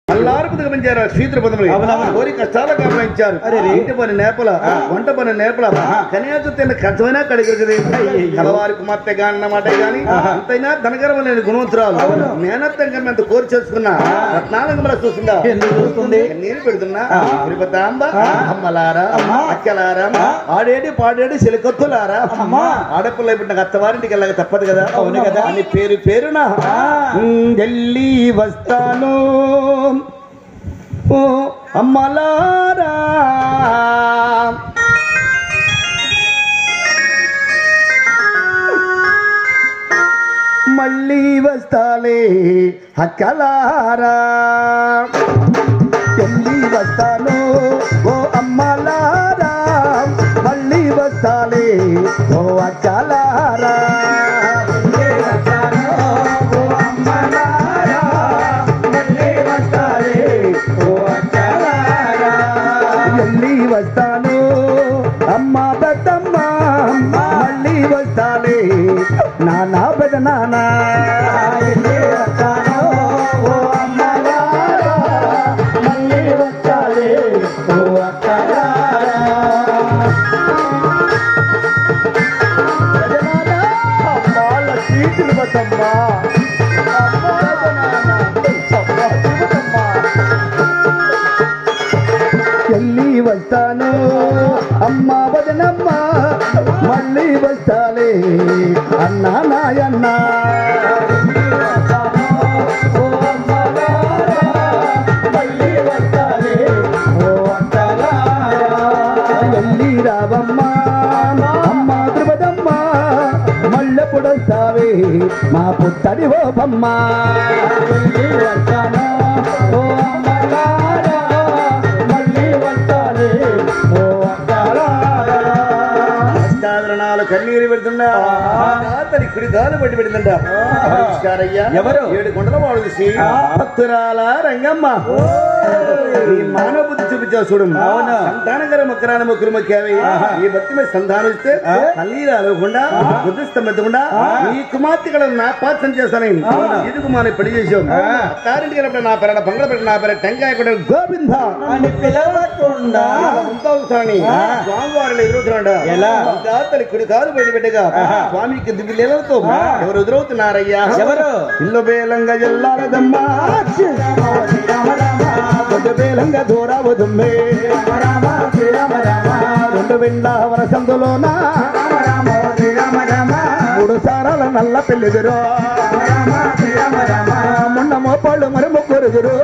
అల్లారుకు దిగమించారు శ్రీధర పదములు కోరి కష్టాలు గమనించారు ఇంటి పని నేపల వంట పని నేపల కనీసం తిన్న కష్టమైనా కడిగదు కలవారి కుమార్తె గాని అన్నమాట గాని అంతైనా ధనగరం లేని గుణవంతురాలు మేనత్తం కన్నా అంత కోరి చేసుకున్నా రత్నాలకు మన చూసిందా ఎందుకు చూస్తుంది? నేను పెడుతున్నా తిరుపతాంబ అమ్మలారా అక్కలారా ఆడేడి పాడేడి చెలికొత్తులారా ఆడపిల్ల ఇప్పుడు నాకు అత్తవారింటికి వెళ్ళక తప్పదు కదా అవును కదా. అని పేరు పేరున ఢిల్లీ వస్తాను ఓ అమ్మలారా మళ్ళీ వస్తాలే అక్కలారా ఢిల్లీ వస్తాను ఓ అమ్మలారా మళ్ళీ వస్తాలే ఓ అక్కలారా మళ్ళీ వస్తాను అమ్మ పెద్దమ్మ మళ్ళీ వస్తాలే నానా పెద్ద నానా వెళ్ళి వస్తాను అమ్మ వదనమ్మ మళ్ళీ వస్తాలే అన్నా నాయన్నా వెళ్ళి రావమ్మ అమ్మ ద్రుపదమ్మ మళ్ళెప్పుడొస్తావే మా పుత్తడి ఓ బమ్మ అష్టాదరణాలు కన్నీరు పెడుతున్నా అతని కుడి దాలు పట్టి పెడుతుంటా ఎవరు? ఏడు కొండల వాడు చూసి భక్తురాల రంగమ్మ ఈ మానవ బుద్ధి చూపించావు చూడు అవును. సంతానకర మొక్కరాన మొక్కులు మొక్కావి ఈ భక్తి మీద సంతానం ఇస్తే తల్లి అలవకుండా బుద్ధిస్తమెత్తకుండా ఈ కుమార్తె నా పాత్రం చేస్తాను ఇదిగు మన పెళ్లి చేసాం అత్తారింటికి వెళ్ళినప్పుడు నా పెరడ బంగళ పెట్టిన నా పెరడ టెంకాయ కూడా గోవింద అని పిలవకుండా స్వామి స్వామివారిని ఎదురవుతున్నాడు ఎలా? తల్లి కుడి కాలు బయట పెట్టగా స్వామికి దివ్యలీలతో ఎవరు ఎదురవుతున్నారయ్యా ఎవరు? ఇల్లు బేలంగా ఎల్లారదమ్మా పెద్ద బేలంగా దూరావదుమ్మే రెండు వెండ వరసందులోన మూడు సారాల నల్ల పెళ్ళిదిరో మొన్న మోపాళ్ళు మరి ముగ్గురుదురు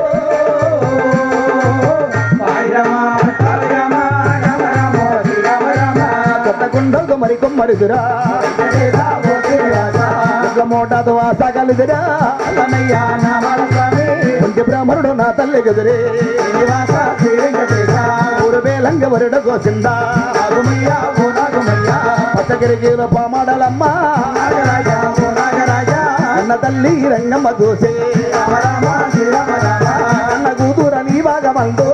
కొత్త కుండలు మరి కొమ్మరిదురా మోటాతో ఆశగలిదిరా కొంచెం బ్రాహ్మణుడు నా తల్లి గదిరే ఊరు బేలంగ వరుడ కోసిందా పచ్చగిరిగిలో పామాడలమ్మ అన్న తల్లి రంగమ్మ దోసే అన్న కూతుర నీ భాగమందో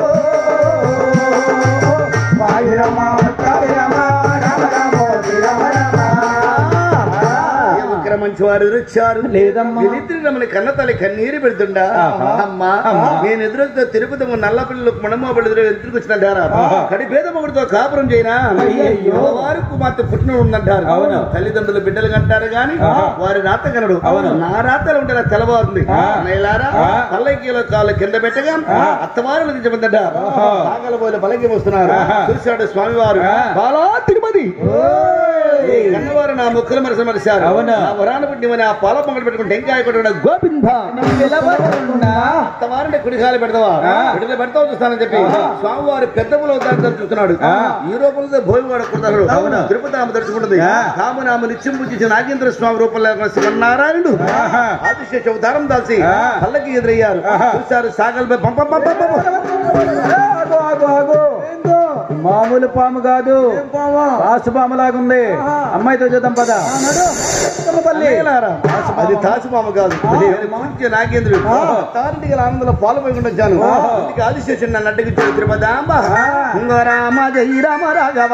మంచి వారు వచ్చారు లేదమ్మా. వీళ్ళిద్దరు రమని కన్న తల్లి కన్నీరు పెడుతుండా ఆహా. అమ్మా అమ్మా. నేను ఎదురుతో తిరుపతి నల్ల పిల్లలకు మణమ్మ పిల్లలు ఎదురుకు వచ్చినట్టారా ఆహా. కడిపేద మొగుడితో కాపురం చేయనా అయ్యయ్యో. వారు కుమార్తె పుట్టిన ఉందంటారు అవును. తల్లిదండ్రులు బిడ్డలు కంటారు గాని ఆహా. వారి రాత కనడు అవును. నా రాతలు ఉంటారా తెల్లవారుంది ఆ. నేలారా ఆ. పల్లకీలో కాళ్ళు కింద పెట్టగా ఆ. అత్తవారు దించబడ్డ ఆహా. సాగల పోయిన పల్లకి వస్తున్నారు ఆహా. చూశాడు స్వామివారు ఆ. బాలా తిరుమతి కన్నవారు నా ముక్కులు మరస మరిశారు అవునా? నా వరాన పుట్టిమని ఆ పాల పొంగలు పెట్టుకుని టెంకాయ కొట్టుకున్న గోవింద పిలవకుండా అత్తవారిని కుడికాలు పెడతావా ఆ. కుడిలో పెడతావు చూస్తానని చెప్పి ఆహా. స్వామివారి పెద్దములు అవుతారని చూస్తున్నాడు ఆ. ఈ రూపంలో భోగి వాడుకుంటారు అవును. తిరుపతి ఆమె దర్శకుంటుంది ఆ. కామనామ నిత్యం పూజించిన నాగేంద్ర స్వామి రూపంలో ఉన్న శివనారాయణుడు ఆహా. ఆదిశేష అవతారం దాల్చి ఆ. పల్లకి ఎదురయ్యారు ఆహా. చూశారు సాగల్పై పంప పంప పంప ఆగు, ఆగు, ఆగు. మామూలు పాము కాదు రాసు పాము లాగుంది అమ్మాయితో చూద్దాం పద తల్లి అన్నయ్యలారా, అది తాసుపాము కాదు నేను పూజ్య నాగేంద్రుడు తారింటికి ఆనందంలో పాల్పోయి వచ్చాను ఇంటికి ఆదిశేషుడు నన్ను అడ్డగించాడు తిరుపతి అంబ రామ జై రామ రాఘవ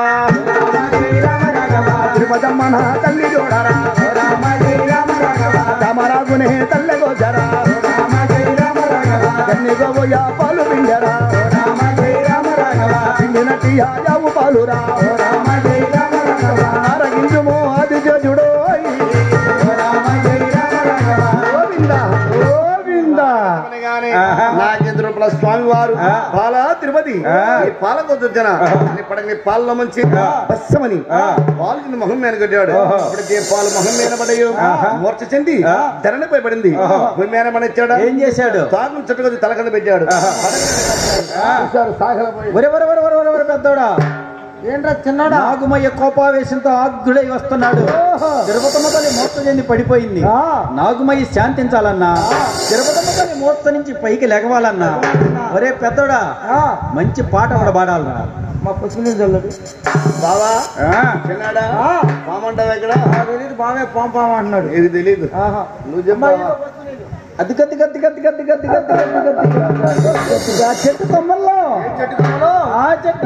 తిరుపతమ్మ నా తల్లి చూడరా రామరాగునే తల్లె గోచరా నిగవయా పాలు పిండరా రామ జయ రామ రాఘవ పిండినట్టి ఆయావు పాలురా రామ జయ రామ రాఘవ ఆరగించుమో అది జుడో రామ జయ రామ రాఘవ గోవింద గోవింద ఆహా. నాగేంద్రుల స్వామి వారు ఆ. పాల తిరుపతి ఆ. ఈ పాలకొద్దున ఇప్పటికి పాలలో మంచి బస్సమని ఆ. పాలు కింద మొహం మీద కట్టాడు ఓహో. ఇప్పటికే పాలు మొహం మీద పడయ్యో ఆహా. మూర్చ చెంది ఆ. ధరణిపై పడింది ఓహో. భూమి మీద పడిచ్చాడు ఏం చేశాడు తాగుని చుట్టూ తల కింద పెట్టాడు ఆహా. ఆ. చూశారు, సాగలపోయి. ఒరే ఒరే ఒరే ఒరే ఒరే ఒరే పెద్దోడా ఏంట్రా చిన్నాడా నాగుమయ్య కోపావేశంతో ఆగ్గుడై వస్తున్నాడు తిరుపతమ్మ తల్లి మోర్చ చెంది పడిపోయింది నాగుమయ్య శాంతించాలన్నా తిరుపతమ్మ తల్లి మోర్చ నుంచి పైకి లెగవాలన్నా ఒరే పెద్దోడా మంచి పాట కూడా పాడాలరా మా పుష్కని చల్లడు బావా చిన్నాడా పామంటావు ఎక్కడ బాగా పాంపామ అంటున్నాడు ఇది తెలీదు నువ్వు చెప్పావా అది గద్ది గద్ది గద్ది గద్ది గద్ది గద్ది గద్ది గద్ది గద్ది ఆ చెట్టు కొమ్మల్లో చెట్టు కొమ్మలో ఆ చెట్టు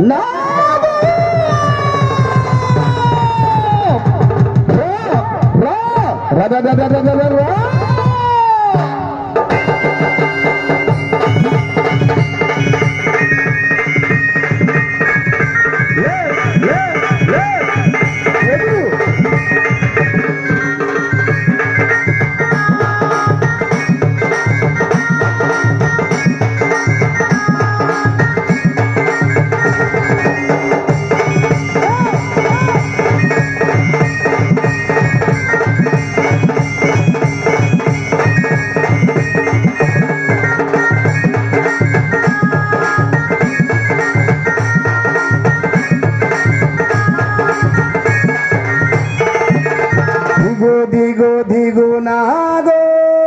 దిగు దిగు దిగు నాగో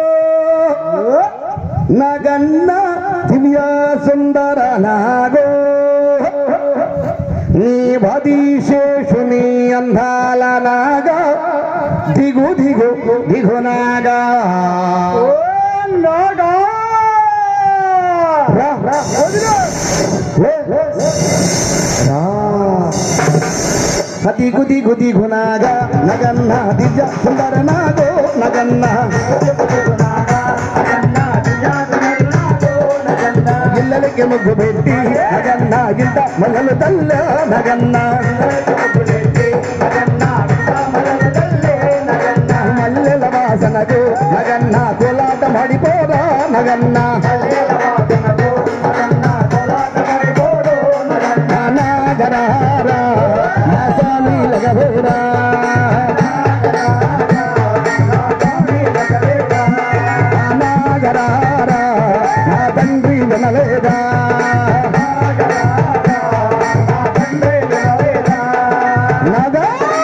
నగన్న దివ్య సుందర నాగో నీ భదీశేషుని అందాల నాగా దిగు దిగు దిగు నాగా నాగా రా, రా, వదిలు. లే, లే, లే. రా. దిగు దిగు దిగు నాగా నగన్న దివ్య సుందర నాగో నగన్న ఇళ్ళకి ముగ్గు పెట్టి నగన్న ఇంత మల్లలు తల్ల నగన్న మల్లెల వాసనకు నగన్న కోలాట మడిపోరా నగన్న నాగరారా నా స్వామి లగవేరా నాగరారా నా తండ్రి వినలేదా నాగా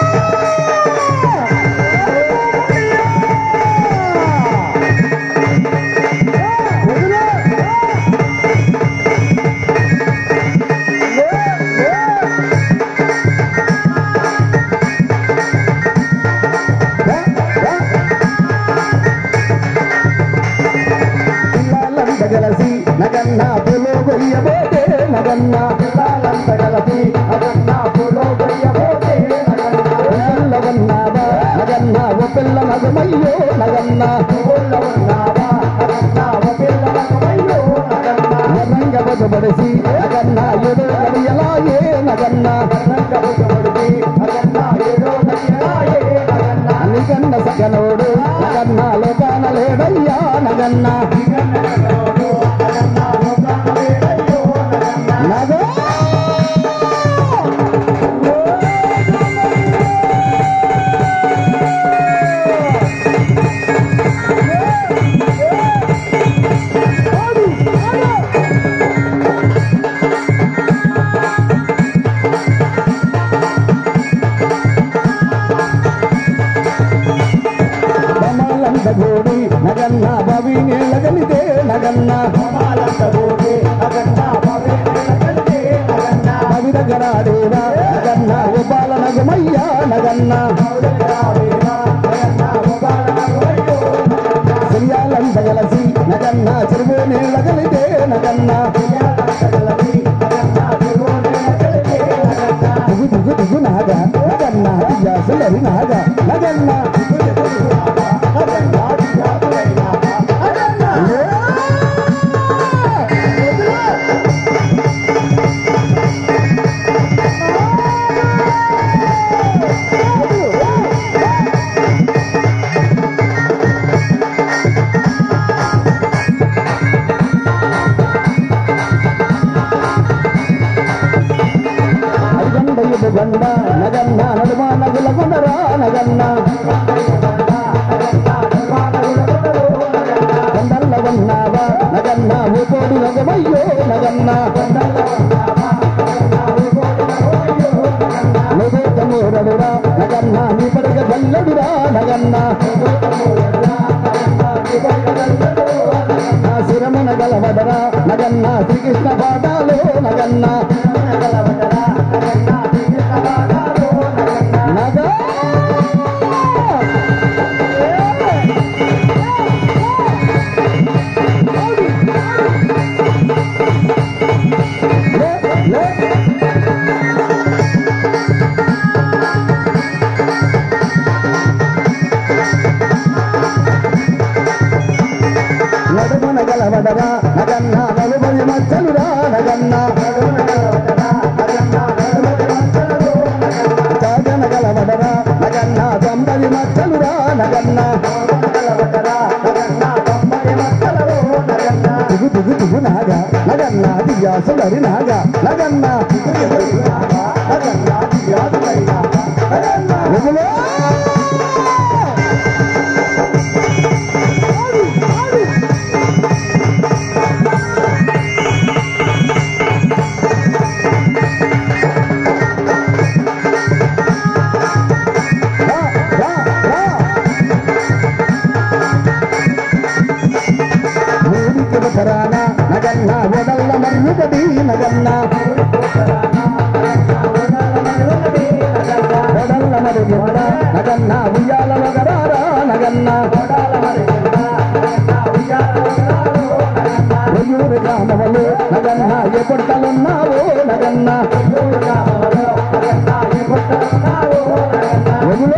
పిల్లలంత గలసి నగన్న పులో గొయ్యబోతే నగన్న పిల్లలంత గలసి నగన్న పులో గొయ్యబోతే పిల్లవన్నావా నగన్న ఓ పిల్ల నగమయ్యో నగన్న పిల్లవన్నావా నగన్న ఓ పిల్ల నగమయ్యో నగన్న రంగ బొజబడిసి నగన్న ఏదో గడియలాయే నగన్న రంగ బొజబడిసి నగన్న ఏదో గడియలాయే నగన్న నిగన్న సగనోడు నగన్న లోకాన లేడయ్యా నగన్న నగో బమాలంత గోడి నగన్న బవి నీళ్ళగలితే నగన్న బమాలంత గోడి నగన్న బవి నీళ్ళగలితే నగన్న బవి దగ్గరాడేనా నగన్న ఉపాల నగమయ్యా నగన్న సిరియాలంత గలసి నగన్న చెరువు నీళ్ళగలితే నగన్న దిగు దిగు దిగు నాగా నగన్న దియాసులరి నాగా నగన్న బండ నగన్న నడుమ నగుల కొండరా నగన్న కొండల్ల ఉన్నావా నగన్న ఊపోడు నగమయ్యో నగన్న నువ్వే తమ్ముడడురా నగన్న నీ పడగ గల్లడురా నగన్న నా శిరమున గలవడరా నగన్న శ్రీకృష్ణ పాదాలు నగన్న నగా లే, లే. నడుమున గలవడరా నగన్న నలుబడి మచ్చలురా నగన్న చాగన గలవడరా నగన్న తొంభది మచ్చలురా నగన్న దిగు దిగు దిగు నాగ నగన్న దివ్యాసులరి నాగ నగన్న దిగులో రా రా రా ఊరికి బసరాన నగన్న ఒడల్ల మర్రుగది నగన్న ఒడల్ల మరుగుడ నగన్న ఉయ్యాల వగరారా నగన్న ఒయ్యూరు గ్రామములు నగన్న ఏ పొట్టలున్నావో నగన్న ఒగులో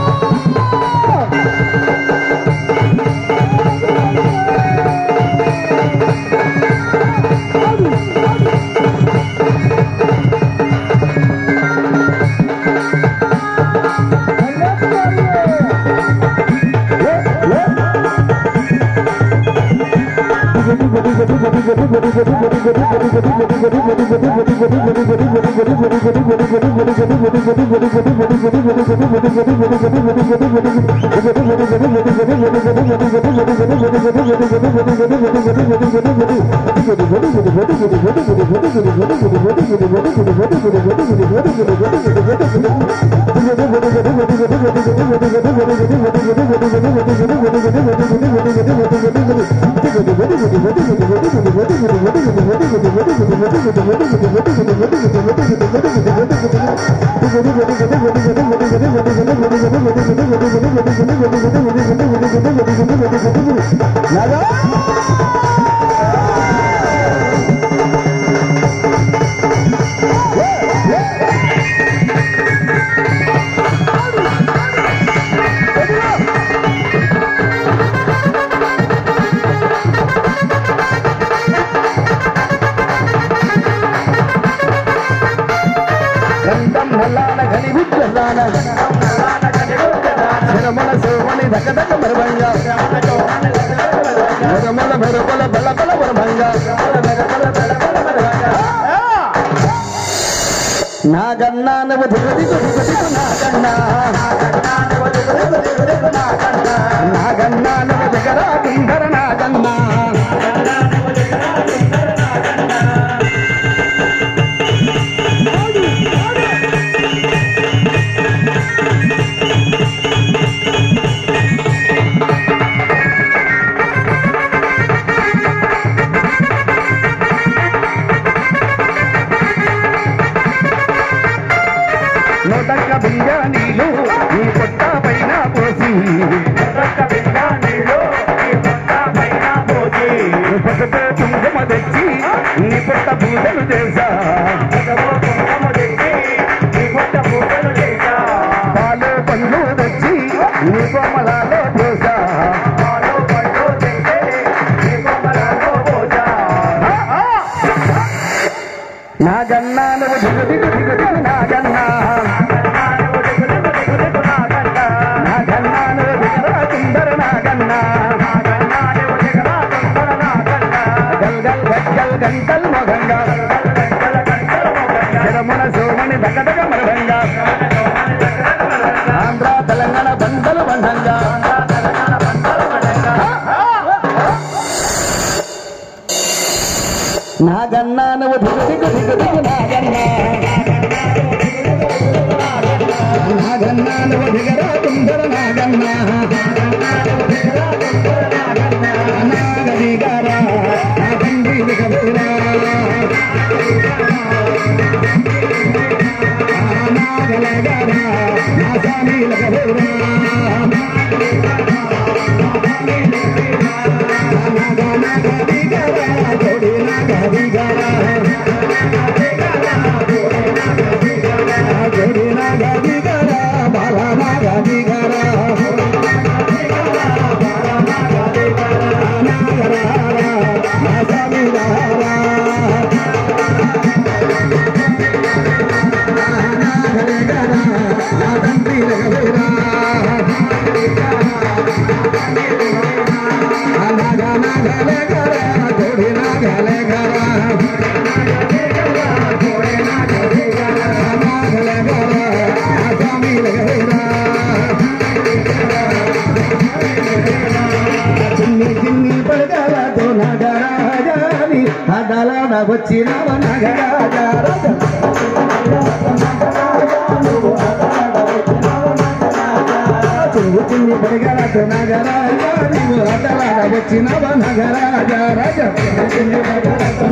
గంధం నల్లాన గని విద్యలాన శరమల శోభని దకదక మరభంగా మరమల మెరపల బల బల మరభంగా నాగన్నా నవ దిగది దిగు దిగు నాగన్నా నాగన్నా నవ దిగరా కిందర నాగన్నా నొదక బిర్యానీలు నీ పొట్ట పైన పోసి పసుపు కుంకుమ తెచ్చి నీ పొట్ట పూజలు చేశా పాలు పండ్లు తెచ్చి నీ కోమలాలో పోసా నాగన్నా నువ్వు దిగు దిగు దిగు దిగు నాగన్నా నాగన్నా నువ్వు దిగరా కుందర నాగన్నా గల్ గల్ గల్ గంటల్ మొగంగా శరమున సోమని దగదగ మరగంగా నాగన్న నువ్వు దిగు దిగు దిగు దిగు నాగన్న నాగన్న నువ్వు దిగరా తుందర నాగన్న నాగ దిగరా నా తండ్రి దిగబోరా నాగలగరా నా స్వామి లగబోరా నాగ నాగ దిగరా జోడి నాగ దిగరా జోడి నాగ దిగరా బాల నాగ దిగరా నాగరా నా స్వామి రారా నాగలగరా నా తండ్రి లగబోరా నాగ నాగలగరా జోడి నాగలగరా చిన్ని చిన్ని పడగలతో నగరాజాని అదలాడ వచ్చినవ నగరాజా చిన్ని చిన్ని పడగలతో నగరాజా నీవు అదలాడ వచ్చినవ నగరాజా రాజా చిన్ని పడగలతో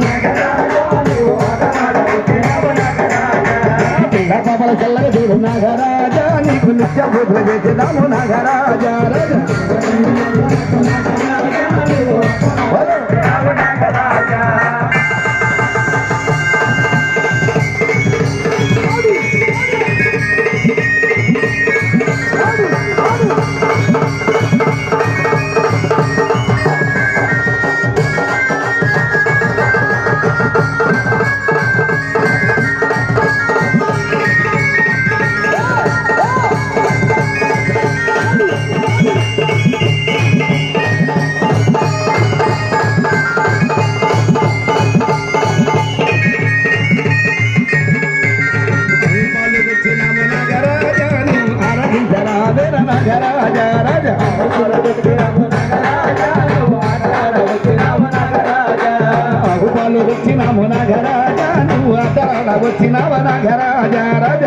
పాపల చల్లగా చూడు నాగరాజా నీకు నిత్య బుద్ధులు చేద్దాము నాగరాజా రాజా దీపాలు తెచ్చినాము నాగరాజా నీవు ఆరాధించరా వేర నాగరాజా రాజా ఆగుపాలు వచ్చినాము నాగరాజా నువ్వు అతరాడ వచ్చినావ నాగరాజా రాజా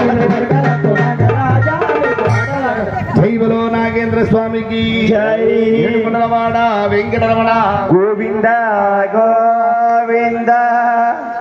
దైవలో నాగేంద్ర స్వామికి జై. ఏడుకొండలవాడ వెంకటరమణ గోవింద గోవింద